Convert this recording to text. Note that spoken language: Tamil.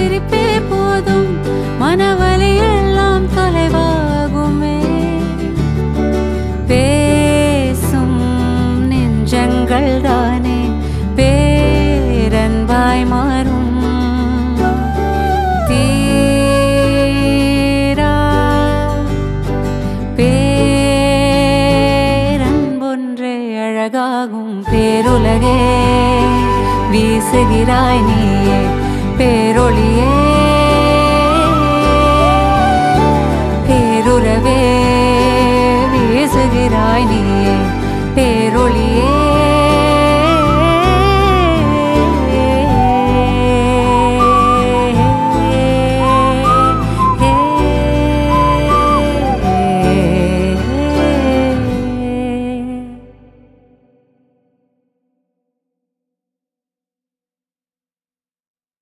சிரிப்பே போதும் மனவலி எல்லாம் தொலைவாகுமே பேசும் நெஞ்சங்கள் தானே பேரன்பாய் மாறும் தீரா பேரன்பொன்றே அழகாகும் பேருலகே வீசுகிறாய் நீயே பேரொளியே பேருறவே வீசுகிறாய் நீயே பேரொளியே